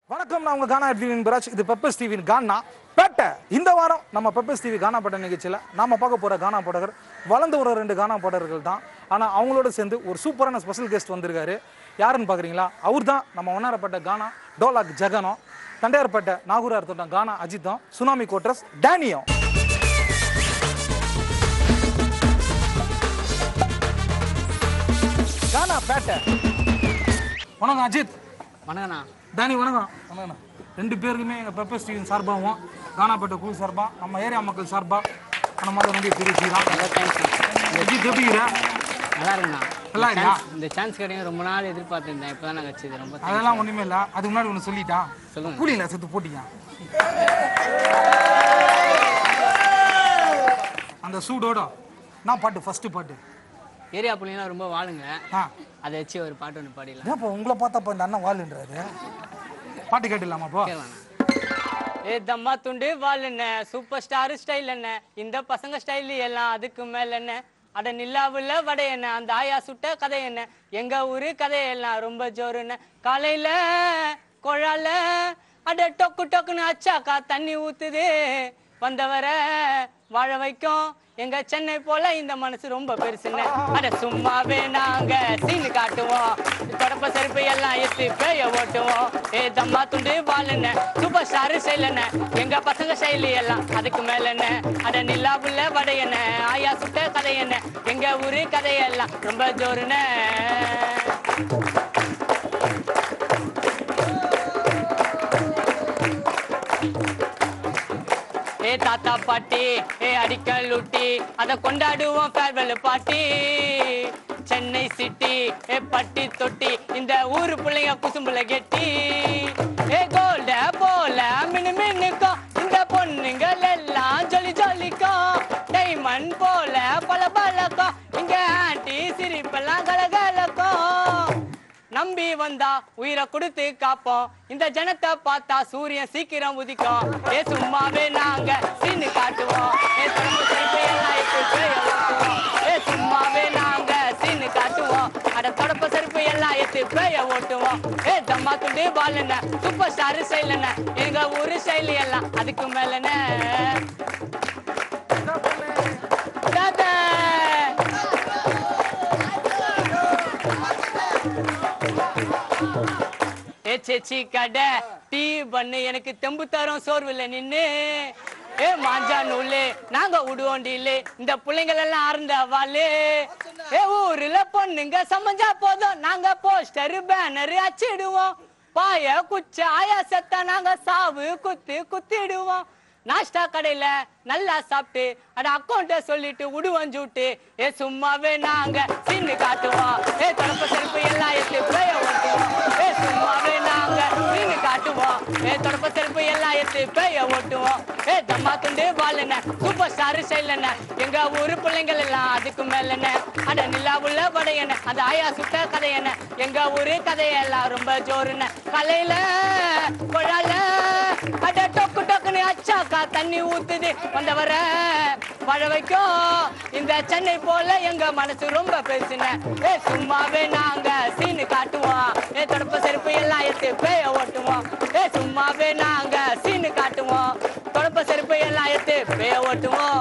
வணக்கம் நான் உங்க கானா டிவியின் பிராஜ் இது பெப்பர்ஸ் டிவியின் கானா பேட்டை இந்த வாரம் நம்ம பெப்பர்ஸ் டிவி கானா பேட்டை நிகழ்ச்சியில் நாம பார்க்க போற கானா பாடகர் வளர்ந்து வர ரெண்டு கானா பாடகர்கள் தான் ஆனால் அவங்களோட சேர்ந்து ஒரு சூப்பரான ஸ்பெஷல் கெஸ்ட் வந்திருக்காரு யாருன்னு பார்க்குறீங்களா அவர் தான் நம்ம ஒன்னாரப்பட்ட கானா டோலாக் ஜெகனும் தண்டையார்பேட்டை நாகூரார் தோட்டம் கானா அஜித்தும் சுனாமி கோட்ரஸ் டேனியும் கானா பேட்டை வணக்கம் அஜித் வணக்கண்ணா டேனி வணக்கம் வணக்கம் ரெண்டு பேருக்குமே எங்கள் பெப்பர் ஸ்டீவன் சார்பாகவும் கானாப்பேட்டை குழு சார்பாக நம்ம ஏரியா மக்கள் சார்பாக அந்த மாதிரி ரொம்ப தெரிவிச்சுக்கிறான் நல்லா தேங்க்ஸ் அஜித் எப்படிங்கிற நல்லா இருக்குண்ணா நல்லா இந்த இருக்கா? chance- இந்த சான்ஸ் கிடைக்கும் ரொம்ப நாள் எதிர்பார்த்துருந்தேன் இப்போ தான் நான் வச்சது ரொம்ப thanks. அதெல்லாம் ஒன்றுமே இல்லை அதுக்கு முன்னாடி ஒன்று சொல்லிட்டான் சொல்லுங்க. கூலியில் செத்து போட்டீங்க அந்த சூடோட நான் பாட்டு ஃபர்ஸ்ட் பாட்டு ஏரியா புள்ளிங்களாம் ரொம்ப வாழுங்க ஆ அதை வச்சு ஒரு பாட்டு ஒன்று பாடிடலாம் ஏன் இப்போ உங்களை பார்த்தப்ப இந்த அண்ணன் வாழுன்றாரு பாட்டு கேட்டுடலாமா அப்போ கேட்கலாண்ணா ஏ தம்மா துண்டு வால் என்ன சூப்பர் ஸ்டார் ஸ்டைல் என்ன இந்த பசங்க ஸ்டைல் எல்லாம் அதுக்கு மேல என்ன அட நில்லாவுல வடை என்ன அந்த ஆயா சுட்ட கதை என்ன எங்க ஊரு கதையெல்லாம் ரொம்ப ஜோரு என்ன காலையில குழால அட டொக்கு டொக்குன்னு அச்சாக்கா தண்ணி ஊத்துது வந்தவர வாழ வைக்கும் எங்க சென்னை போல இந்த மனசு ரொம்ப பெருசுன்னு அட சும்மாவே நாங்க சீனு காட்டுவோம் தொடப்ப செருப்பு எல்லாம் எத்து பேய ஓட்டுவோம் ஏ தம்மா துண்டு வாழுன சூப்பர் ஸ்டார் ஸ்டைல் என்ன எங்க பசங்க ஸ்டைல் எல்லாம் அதுக்கு மேல என்ன அட நிலாவுல வடை என்ன ஆயா சுட்ட கதை என்ன எங்க ஊரு கதையெல்லாம் ரொம்ப ஜோருன்னு ஏ தாத்தா பாட்டி ஏ அடிக்கல் ஊட்டி அத கொண்டாடுவோம் ஃபேர்வெல் பாட்டி சென்னை சிட்டி ஏ பட்டி தொட்டி இந்த ஊரு பிள்ளைங்க குசும்புல கெட்டி ஏ கோல்ட போல மினு மினுக்கும் இந்த பொண்ணுங்கள் எல்லாம் ஜொலி ஜொலிக்கும் டைமண்ட் போல பல பழக்கம் இங்க ஆண்டி சிரிப்பெல்லாம் கலகலக்கும் நம்பி வந்தா உயிரை கொடுத்து காப்போம் இந்த ஜனத்தை பார்த்தா சூரியன் சீக்கிரம் உதிக்கும் ஏ சும்மாவே நாங்க சீனு காட்டுவோம் ஏ தொடர்பு செருப்பு எல்லாம் இட்டு பேய ஓட்டுவோம் ஏ சும்மாவே நாங்க சீனு காட்டுவோம் அட தொடப்ப செருப்பு எல்லாம் எத்து பேய ஓட்டுவோம் ஏ தம்மா துண்டு பாலுன சூப்பர் ஸ்டார் ஸ்டைலுன எங்க ஊரு ஸ்டைல் எல்லாம் அதுக்கு மேலன தாத்தா ஏ சேச்சி கடை டீ பண்ணு எனக்கு தெம்பு தரும் சோர்வுல நின்னு ஏ மாஞ்சா நூலு நாங்க உடுவோண்டிலே இந்த பிள்ளைங்கள் எல்லாம் அறந்த வாளு ஏ ஊர்ல பொண்ணுங்க சமைஞ்சா போதும் நாங்க போஸ்டர் பேனர் அச்சிடுவோம் பாய குச்ச ஆயா செத்தா நாங்க சாவு குத்து குத்திடுவோம் நாஷ்டா கடையில நல்லா சாப்பிட்டு அட அக்கௌண்ட்ட சொல்லிட்டு உடுவோம் ஜூட்டு ஏ சும்மாவே நாங்க சின்னு காட்டுவோம் ஏ தொடப்ப செருப்பு எல்லாம் எத்து பேய ஓட்டுவோம் ஏ சும்மாவே நாங்க சின்னு காட்டுவோம் ஏ தொடப்ப செருப்பு எல்லாம் எத்து பேய ஓட்டுவோம் ஏ தம்மா துண்டு பாலுன சூப்பர் ஸ்டார் ஸ்டைல் எங்க ஊரு பிள்ளைங்கள் எல்லாம் அதுக்கு மேல என்ன அட நிலா உள்ள படையன அந்த ஆயா சுட்ட கதை என்ன எங்க ஊரு கதையெல்லாம் ரொம்ப ஜோருன கலையில குழால அட டொக்கு டொக்குன்னு அச்சாக்கா தண்ணி ஊத்துது வந்தவர வாழ வைக்கும் இந்த சென்னை போல எங்க மனசு ரொம்ப பெருசுன ஏ சும்மாவே நாங்க சீனு காட்டுவோம் ஏ தொடப்ப செருப்பு எல்லாம் எடுத்து பேய ஓட்டுவோம் ஏ சும்மாவே நாங்க சீனு காட்டுவோம் தொடப்ப செருப்பு எல்லாம் எடுத்து பேய ஓட்டுவோம்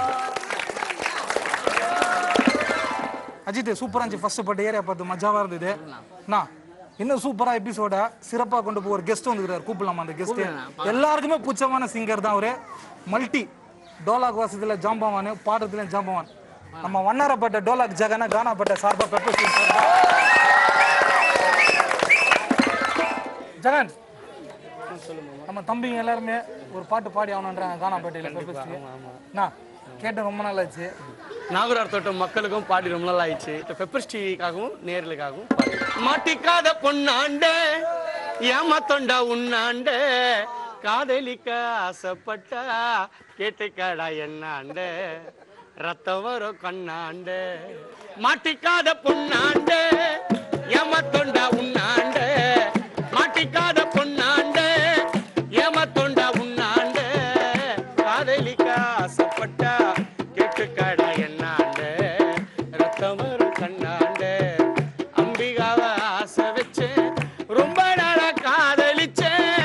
அஜித் சூப்பராக இருந்துச்சு ஃபர்ஸ்ட் பாட்டு ஏரியா பார்த்து மஜாவாக இருந்தது அண்ணா இன்னும் சூப்பரா எபிசோட சிறப்பா கொண்டு போய் ஒரு கெஸ்ட் வந்துக்கிறார் கூப்பிடலாமா அந்த கெஸ்ட் எல்லாருக்குமே புச்சமான சிங்கர் தான் அவரு மல்டி டோலாக் வாசத்துல ஜாம்பவான் பாடுறதுல ஜாம்பவான் நம்ம வண்ணாரப்பட்ட டோலாக் ஜெகன கானாப்பட்ட சார்பா பெப்பர் ஸ்டீவன் சார்பா ஜெகன் நம்ம தம்பிங்க எல்லாருமே ஒரு பாட்டு பாடி ஆகணுன்றாங்க கானாப்பேட்டையில பெப்பர் ஸ்டீவன் அண்ணா கேட்டு ரொம்ப நாள் ஆச்சு நாகூரார் தோட்டம் மக்களுக்கும் பாடி ரொம்ப நாள் ஆயிடுச்சு பெப்பர் டிவிக்காகவும் நேர்களுக்காகவும் பாடி மாட்டிக்காத பொண்ணாண்ட ஏமாத்தொண்டா உண்ணாண்ட காதலிக்க ஆசைப்பட்டா கேட்டுக்கடா என்னாண்ட ரத்தம் வரும் கண்ணாண்ட மாட்டிக்காத பொண்ணாண்ட ஏமாத்தொண்டா உண்ணாண்ட மாட்டிக்காத பொண்ணாண்ட ஏமாத்தொண்டா உண்ணாண்ட காதலிக்க ஆசைப்பட்டா கேட்டுக்கடா என்னாண்ட ரத்தம் வரும் கண்ணாண்ட அம்பிகாவ ஆசை வச்சேன் ரொம்ப நாளா காதலிச்சேன்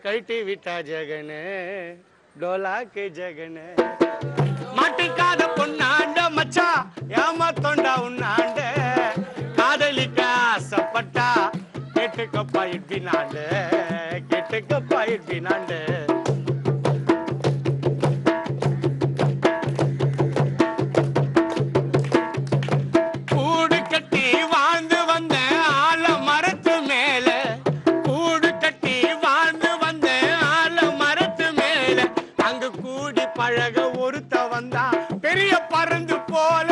கழட்டி விட்டா ஜெகனு டோலாக்கு ஜெகனு மாட்டிக்காத பொண்ணாண்ட மச்சான் ஏமாத்தோண்டா உன்னாண்ட காதலிக்க ஆசைப்பட்டா கேட்டுக்கப்பா இட்பினாண்டு கேட்டுக்கப்பா இட்பினாண்டு கூடு கட்டி வாழ்ந்து வந்த ஆல மரத்து மேல கூடு கட்டி வாழ்ந்து வந்த ஆல மரத்து மேல அங்கு கூடி பழக ஒருத்த வந்தா பெரிய பறந்து போல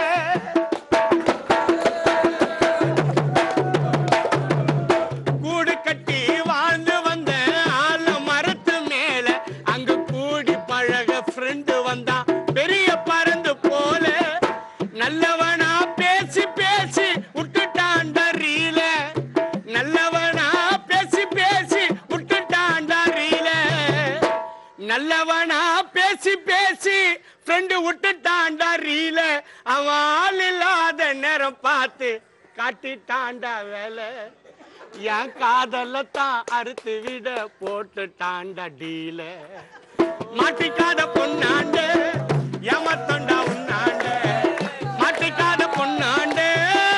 கூடு கட்டி வாழ்ந்து வந்த ஆல மரத்து மேல அங்கு கூடி பழக ஃப்ரெண்டு வந்தா பெரிய பறந்து போல நல்லவனா பேசி பேசி விட்டுட்டாண்ட ரீல நல்லவனா பேசி பேசி விட்டுட்டாண்ட ரீல நல்லவனா பேசி பேசி ஃப்ரெண்டு விட்டுட்டாண்டா ரீல அவன் ஆள் இல்லாத நேரம் பார்த்து காட்டிட்டாண்டா வேலை என் காதல தான் அறுத்து விட போட்டுட்டாண்டா டீல மாட்டிக்காத பொண்ணாண்டு ஏமாத்தண்டா உன்னாண்டு மாட்டிக்காத பொண்ணாண்டு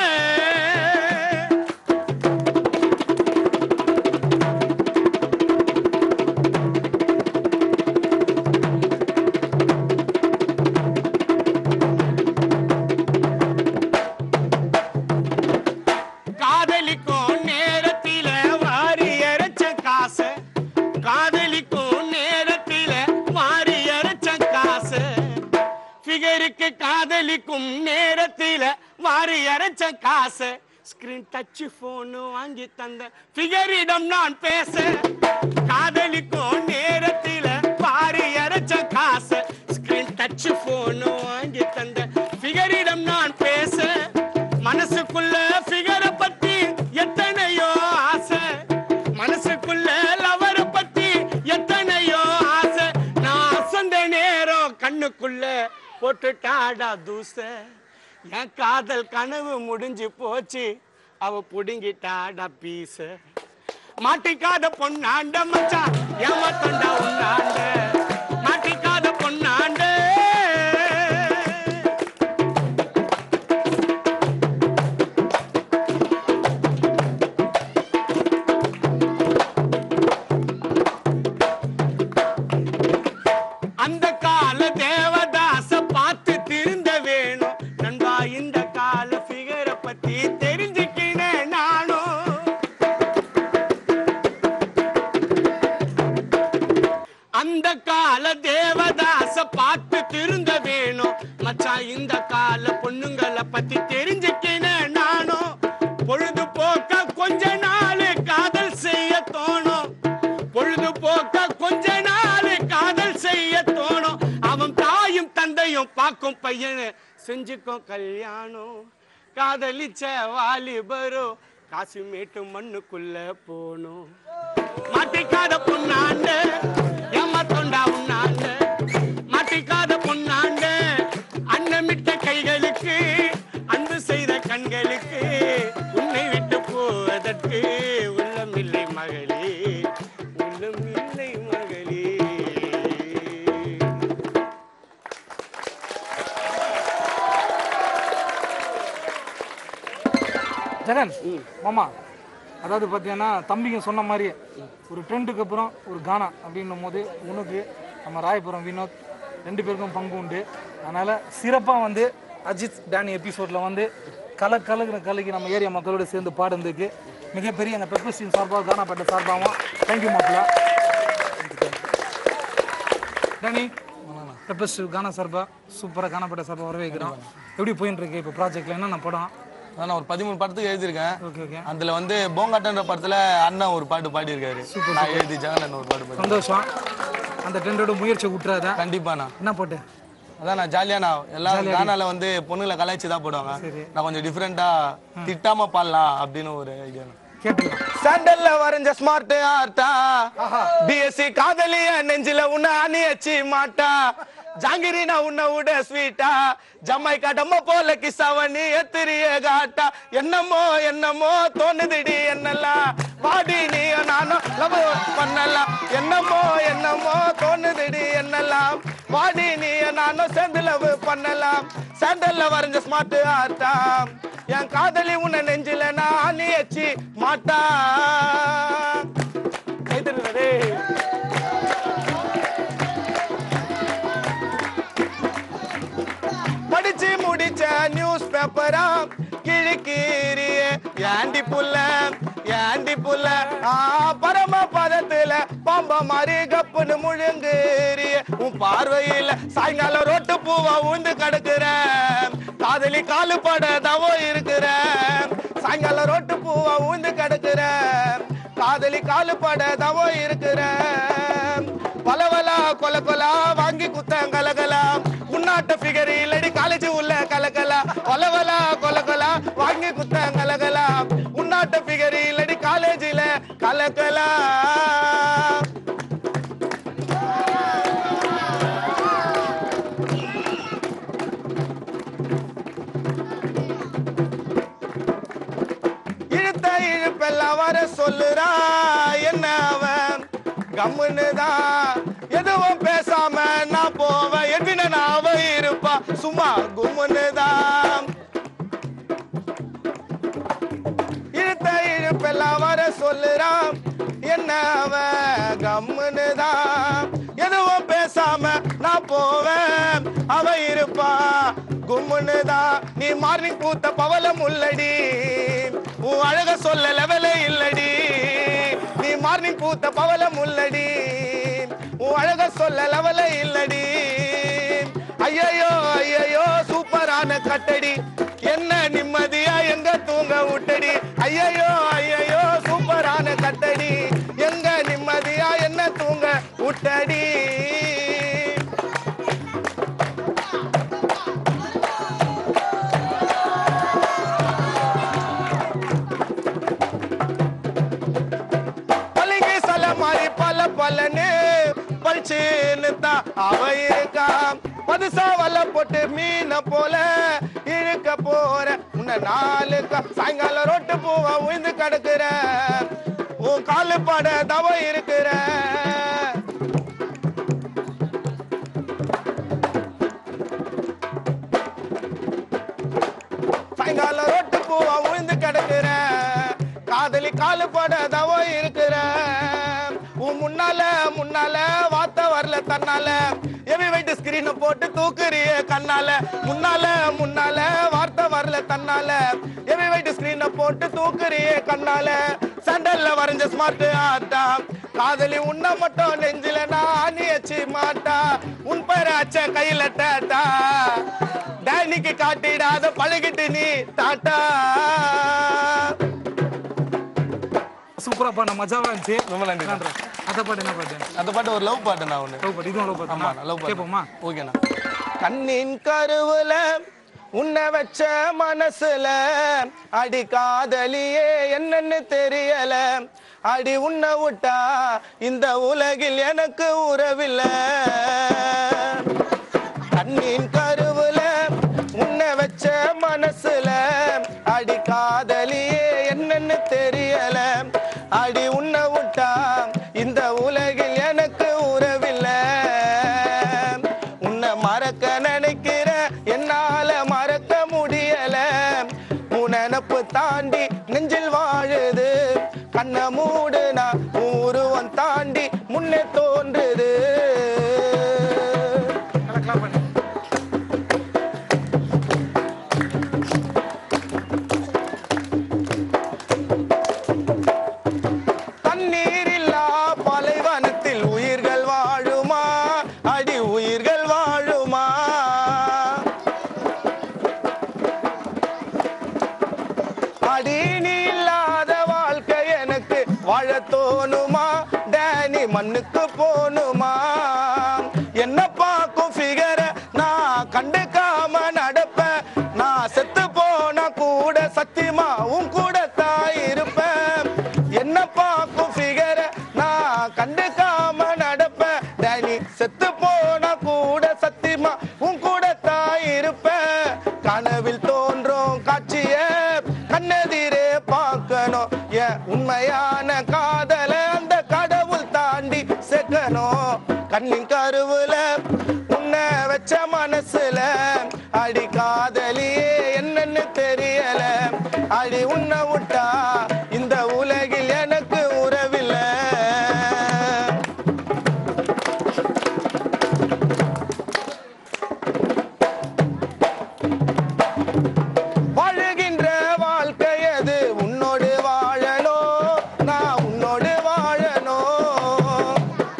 காதலிக்கும் நேரத்தில வாரி இறைச்ச காசு காதலிக்கும் நேரத்தில வாரி இறைச்ச காசு ஃபிகருக்கு காதலிக்கும் நேரத்தில வாரி இறைச்ச காசு ஸ்கிரீன் டச் போன் வாங்கி தந்த ஃபிகரிடம் நான் பேச காதலிக்கும் நேரத்தில வாரி இறைச்ச காசு ஸ்கிரீன் டச் போன் வாங்கி தந்த ஃபிகரிடம் நான் பேச மனசுக்குள்ள ஃபிகரை பத்தி எத்தனையோ ஆசை மனசுக்குள்ள லவர பத்தி எத்தனையோ ஆசை நான் அசந்த நேரம் கண்ணுக்குள்ள போட்டுட்டாடா தூச என் காதல் கனவு முடிஞ்சு போச்சு அவ புடுங்கிட்டாடா பீச மாட்டிக்காத பொண்ணாண்ட மச்சான் ஏமாத்தண்டா உன்னாண்ட மாட்டிக்காத பொண்ணாண்ட அந்த கால தேவதாச பார்த்து திருந்த வேணும் நண்பா இந்த கால ஃபிகரை பத்தி தெரிஞ்சுக்கினேன் நானும் அந்த கால தேவதாச பார்த்து திருந்த வேணும் மச்சான் இந்த கால பொண்ணுங்களை பத்தி தெரிஞ்சுக்கினேன் நானும் பொழுதுபோக்க கொஞ்ச நாள் காதல் செய்ய தோணும் பொழுதுபோக்க கொஞ்ச நாள் காதல் செய்ய தோணும் அவன் தாயும் தந்தையும் பார்க்கும் பையனு செஞ்சுக்கோ கல்யாணம் காதலிச்ச வாலிபரோ காசு மேட்டு மண்ணுக்குள்ள போகணும் மாட்டிக்காத பொண்ணாண்டு ஏமாத்தொண்டா உண்ணாண்டு மாட்டிக்காத பொண்ணாண்டு அன்னமிட்ட கைகளுக்கு அன்பு செய்த கண்களுக்கு உன்னை விட்டு போவதற்கு உள்ளமில்லை மகளே உள்ளமில்லை மகளே ஜெகன் மாமா அதாவது பார்த்தீங்கன்னா தம்பிங்க சொன்ன மாதிரியே ஒரு ட்ரெண்டுக்கு அப்புறம் ஒரு கானா அப்படின்னும் போது உனக்கு நம்ம ராயபுரம் வினோத் ரெண்டு பேருக்கும் பங்கு உண்டு அதனால் சிறப்பாக வந்து அஜித் டேனி எபிசோடில் வந்து கல கலகிற கலகி நம்ம ஏரியா மக்களோட சேர்ந்து பாடுறதுக்கு மிகப்பெரிய எங்கள் பெப்பர் ஸ்டீன் சார்பாக கானாப்பேட்டை சார்பாகவும் தேங்க்யூ மாப்பிள்ள டேனி பெப்பர் ஸ்டீல் கானா சார்பா சூப்பராக கானாப்பேட்டை சார்பாக வரவேற்கிறோம் எப்படி போயின்னு இருக்கு இப்போ ப்ராஜெக்டில் என்னென்ன படம் அதான் நான் ஒரு பதிமூணு படத்துக்கு எழுதியிருக்கேன் ஓகே ஓகே அதுல வந்து போங்காட்டன்ற படத்துல அண்ணன் ஒரு பாட்டு பாடியிருக்காரு நான் எழுதி ஜெகன் ஒரு பாட்டு பாடி சந்தோஷம் அந்த ட்ரெண்டோட முயற்சி விட்டுறாத கண்டிப்பாண்ணா என்ன போட்டு அதான் நான் ஜாலியா நான் எல்லாரும் கானால வந்து பொண்ணுங்களை கலாய்ச்சி தான் போடுவாங்க நான் கொஞ்சம் டிஃப்ரெண்டா திட்டாம பாடலாம் அப்படின்னு ஒரு ஐடியா கேட்டுக்கலாம் சாண்டல்ல வரைஞ்ச ஸ்மார்ட் ஆர்ட்டா பிஎஸ்சி காதலிய நெஞ்சில உன்னை அணியச்சி மாட்டா ஜாங்கிரி நான் உன்னை விட ஸ்வீட்டா ஜம்மைக்கா டம்ம போல கிசாவணி எத்திரிய காட்டா என்னமோ என்னமோ தோணுதுடி என்னெல்லாம் பாடி நீ நானும் லவ் பண்ணலாம் என்னமோ என்னமோ தோணுதுடி என்னெல்லாம் வாடி நீ நானும் சேர்ந்து லவ் பண்ணலாம் சாண்டல்ல வரைஞ்ச ஸ்மார்ட் ஆர்ட்டா என் காதலி உன்னை நெஞ்சில நான் நீ எச்சி மாட்டா கைத்தட்டுடா டேய். படிச்சு முடிச்ச நியூஸ் பேப்பரா கிழிக்கீரிய ஏண்டி புல்ல ஏண்டி புல்ல ஆ பரம பதத்துல பாம்ப மாதிரி கப்புன்னு முழுங்குறிய உன் பார்வையில சாயங்காலம் ரோட்டு பூவா ஊந்து கிடக்குற காதலி காலு பட தவோ இருக்கிற சாயங்காலம் ரோட்டு பூவா ஊந்து கிடக்குற காதலி காலு பட தவோ இருக்கிற பலவலா கொல கொலா வாங்கி குத்தம் கலகலா உன்னாட்ட ஃபிகர் இல்லடி காலேஜ் உள்ள கலகலா கொலவலா கொல கொலா வாங்கி குத்தம் கலகலா உன்னாட்ட ஃபிகர் இல்லடி காலேஜில கலகலா இழுத்த இழுப்பெல்லாம் வர சொல்லுறா என்ன அவன் கம்முன்னு தான் எதுவும் பேசாம நான் போவேன் எதின நான் அவ இருப்பா சும்மா கும்முன்னு தான் இழுத்த இழுப்பெல்லாம் வர சொல்லுறான் என்ன அவன் கம்முன்னு தான் எதுவும் பேசாம நான் போவேன் அவ இருப்பா கும்முன்னு தான் நீ மார்னிங் பூத்த பவளம் உள்ளடி உன் அழக சொல்ல லெவலே இல்லடி நீ மார்னிங் பூத்த பவளம் உள்ளடி உன் அழக சொல்ல லெவலே இல்லடி ஐயையோ ஐயையோ சூப்பரான கட்டடி என்ன நிம்மதியா எங்க தூங்க விட்டடி ஐயையோ ஐயையோ சூப்பரான கட்டடி எங்க நிம்மதியா என்ன தூங்க விட்டடி பளிங்கு சல மாதிரி பல பலன்னு பளிச்சுன்னு தான் அவ இருக்கா பதுசா வல போட்டு மீனை போல இழுக்க போற உன்னை நாலு கா- சாயங்காலம் ரோட்டு பூவா உயிந்து கிடக்குற உன் காலு பட தவ இருக்கிற சாயங்காலம் ரோட்டு பூவா உயிந்து கிடக்குற காதலி காலு பட தவ இருக்கிற உன் முன்னால முன்னால வார்த்தை வரல தன்னால எவி வெயிட் ஸ்கிரீனை போட்டு தூக்குறிய கண்ணால முன்னால முன்னால வார்த்தை வரல தன்னால எவி வெயிட் ஸ்கிரீனை போட்டு தூக்குறிய கண்ணால சண்டல்ல வரைஞ்ச ஸ்மார்ட் ஆட்டா காதலி உன்னை மட்டும் நெஞ்சில நான் நீ வச்சு மாட்டா உன் பேர அச்ச கையில டேட்டா டேனிக்கு காட்டிடாத பழகிட்டு நீ டாட்டா சூப்பரா பண்ண மஜாவா இருந்துச்சு ரொம்ப நன்றி. நன்றி. அந்த பாட்டு என்ன பாட்டு அந்த பாட்டு ஒரு லவ் பாட்டு நான் ஒண்ணு லவ் பாட்டு இதுவும் லவ் ஆமா பாட்டு லவ் பாட்டு கேட்போமா ஓகேண்ணா கண்ணின் கருவுல உன்னை வச்ச மனசுல அடி காதலியே என்னன்னு தெரியல அடி உன்னை விட்டா இந்த உலகில் எனக்கு உறவில்லை கண்ணின் கருவுல உன்னை வச்ச மனசுல அடி காதலியே என்னன்னு தெரியல அடி உன்னை விட்டா இந்த உலகில் எனக்கு உறவில்லை உன்னை மறக்க நினைக்கிற என்னால மறக்க முடியல உன் நினப்பு தாண்டி நெஞ்சில் வாழுது கண்ணை மூடுனா உன் உருவம் தாண்டி முன்னே தோன்றுது நல்லா clap பண்ணு. தண்ணீர் இல்லா பாலைவனத்தில் உயிர்கள் வாழுமா அடி உயிர்கள் வாழுமா அடி நீ இல்லாத வாழ்க்கை எனக்கு வாழ தோணுமா டேனி மண்ணுக்கு போணுமா என்ன பார்க்கும் ஃபிகர நான் கண்டுக்காம நடப்பேன் நான் செத்து போனா கூட சத்தியமா உன் கூட தான் இருப்பேன் என்ன பார்க்கும் ஃபிகர நான் கண்டுக்காம நடப்பேன் டேனி செத்து போனா கூட சத்தியமா உன் கூட தான் இருப்பேன் கனவில் தோன்றும் காட்சிய கண்ணெதிரே பார்க்கணும் என் உண்மையான காதல அந்த கடவுள் தாண்டி உன்னை வச்ச மனசுல அடி காதலியே என்னன்னு தெரியல அடி உன்னை விட்டா இந்த உலகில் எனக்கு உறவில்லை வாழுகின்ற வாழ்க்கை அது உன்னோடு வாழணும் நான் உன்னோடு வாழணும்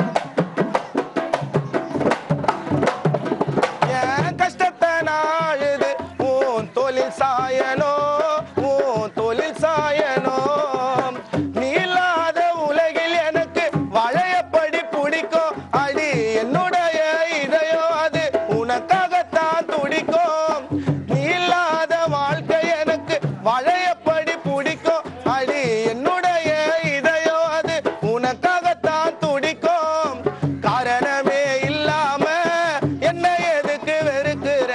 என் கஷ்டத்தை நாழுது உன் தொழில் சாயனோ உன் தொழில் சாயனோ நீ இல்லாத உலகில் எனக்கு வளையப்படி பிடிக்கும் அடி என்னுடைய இதயம் அது உனக்காகத்தான் துடிக்கும் நீ இல்லாத வாழ்க்கை எனக்கு வளையப்படி பிடிக்கும் அடி என்னுடைய இதயம் அது உனக்காகத்தான் துடிக்கும் காரணமே இல்லாம என்ன எதுக்கு வெறுக்கிற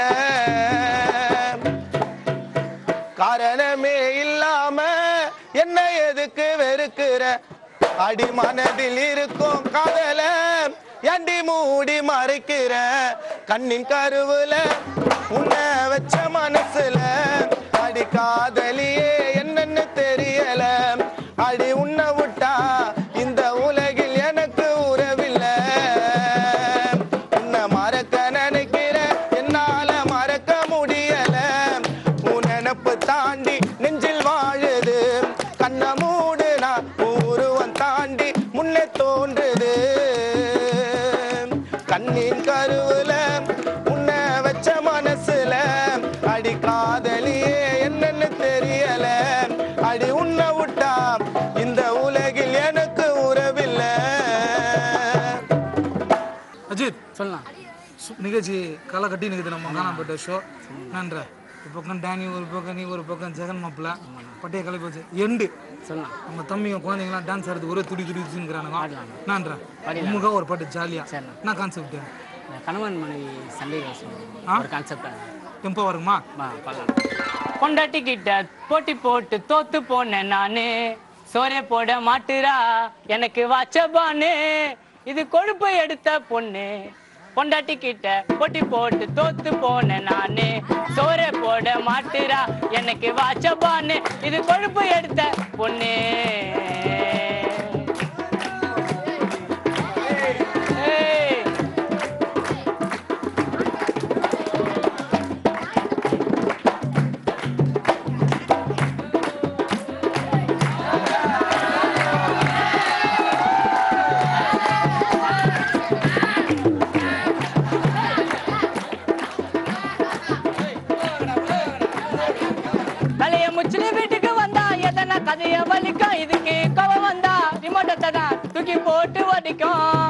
காரணமே இல்லாம என்ன எதுக்கு வெறுக்கிற அடி மனதில் இருக்கும் காதல ஏண்டி மூடி மறைக்கிற கண்ணின் கருவுல உன்னை வச்ச மனசுல அடி காதலியே என்னன்னு தெரியல அடி உன்னை விட்டா இந்த உலகில் எனக்கு உறவில்லை உன்னை மறக்க நினைக்கிற என்னால மறக்க முடியல உன் நினப்பு தாண்டி நெஞ்சில் வாழுது கண்ண மூடுனா உருவம் தாண்டி முன்னே தோன்றுது கண்ணின் கருவுல உன்னை வச்ச மனசுல அடி காதலியே என்னன்னு தெரியல அடி உன்னை விட்டா இந்த உலகில் எனக்கு உறவில்லை அஜித் சொல்லலாம் சு- நிகழ்ச்சி களை கட்டி நிற்குது நம்ம காணாப்பட்ட ஷோ நன்ற ஒரு பக்கம் டேனி ஒரு பக்கம் நீ ஒரு பக்கம் ஜெகன் மாப்பிள்ள பட்டைய கலை போச்சு எண்டு சொல்லலாம் நம்ம தம்பிங்க குழந்தைங்களாம் டான்ஸ் ஆடுறது ஒரே துடி துடி துடிங்கிறானுங்க நன்ற உமுக ஒரு பாட்டு ஜாலியா சரிண்ணா. என்ன கான்செப்ட் இந்த கணவன் மனைவி சண்டை ஒரு கான்செப்ட் டெம்போ வருமா பொண்டாட்டி கிட்ட போட்டி போட்டு தோத்து போனேன் நானு சோரே போட மாட்டுறா எனக்கு வாச்சபானு இது கொழுப்பு எடுத்த பொண்ணு பொண்டாட்டி கிட்ட போட்டி போட்டு தோத்து போனேன் நானு சோரே போட மாட்டுறா எனக்கு வாச்சபானு இது கொழுப்பு எடுத்த பொண்ணு ஏய் தலைய முச்சுன்னு வீட்டுக்கு வந்தா எதனா கதைய வலிக்கும் இதுக்கு கோவம் வந்தா ரிமோட்டத்தை தான் தூக்கி போட்டு ஒடிக்கும்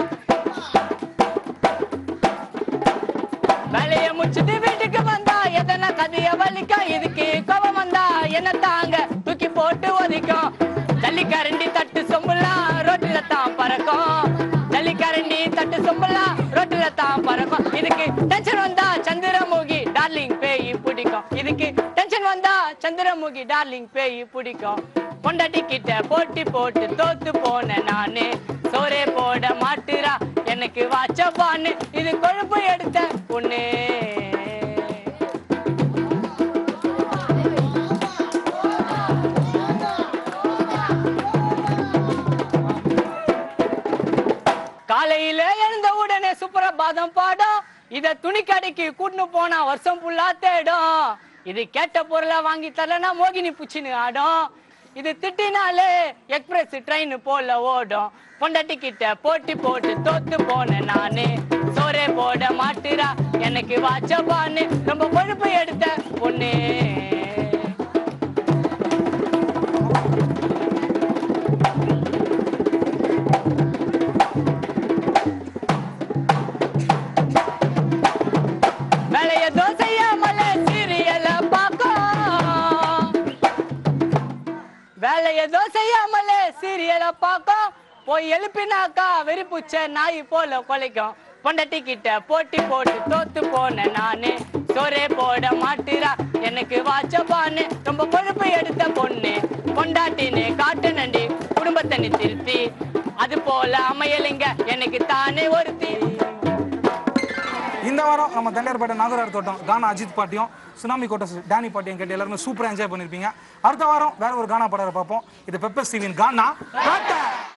வேலைய முடிச்சுட்டு வீட்டுக்கு வந்தா எதனா கதைய வலிக்கும் இதுக்கு கோவம் வந்தா என்ன தாங்க தூக்கி போட்டு ஒதிக்கும் ஜல்லிக்கரண்டி தட்டு சொம்புலாம் ரோட்டில தான் பறக்கும் ஜல்லிக்கரண்டி தட்டு சொம்புலாம் ரோட்டில தான் பறக்கும் இதுக்கு டென்ஷன் வந்தா சந்திரமுகி டார்லிங் பேய் பிடிக்கும் இதுக்கு டென்ஷன் வந்தா சந்திரமுகி டார்லிங் பேய் பிடிக்கும் பொண்டாட்டி கிட்ட போட்டி போட்டு தோத்து போன நானு சோரே போட மாட்டுறா எனக்கு வாச்சப்பான்னு இது கொழுப்பு எடுத்த பொண்ணு காலையில எழுந்த உடனே சுப்ரபாதம் பாடும் இத துணி கடைக்கு கூட்டின்னு போனா வருஷம் ஃபுல்லா தேடும் இது கேட்ட பொருளை வாங்கி தரலனா மோகினி புச்சின்னு ஆடும் இது திட்டினாலே எக்ஸ்பிரஸ் ட்ரெயின் போல ஓடும் பொண்டாட்டி கிட்ட போட்டி போட்டு தோத்து போனேன் நானு சோரே போட மாட்டுறா எனக்கு வாச்சப்பான்னு ரொம்ப கொழுப்பு எடுத்த பொண்ணு வேலைய தோசையாமல சீரியல பாக்கும் வேலைய தோசையாமல சீரியல பாக்கும் போய் எழுப்பினாக்கா வெறி புச்ச நாய் போல கொலைக்கும் பொண்டாட்டி கிட்ட போட்டி போட்டு தோத்து போன நானு சோரே போட மாட்டுறா எனக்கு வாச்சப்பான்னு ரொம்ப கொழுப்பு எடுத்த பொண்ணு பொண்டாட்டின்னு காட்டு நண்டி குடும்பத்தை நீ திருத்தி அது போல அமையலைங்க எனக்கு தானே ஒருத்தி நம்ம தண்டையார்பேட்டை நாகரார் தோட்டம் கானா அஜித் பாட்டியும் சுனாமி கோட்டஸ் டேனி பாட்டியும் கேட்டு எல்லாருமே சூப்பரா என்ஜாய் பண்ணிருப்பீங்க அடுத்த வாரம் வேற ஒரு கானா படம் பார்ப்போம் இது பெப்பர் ஸ்டீவின் கானா பேட்டை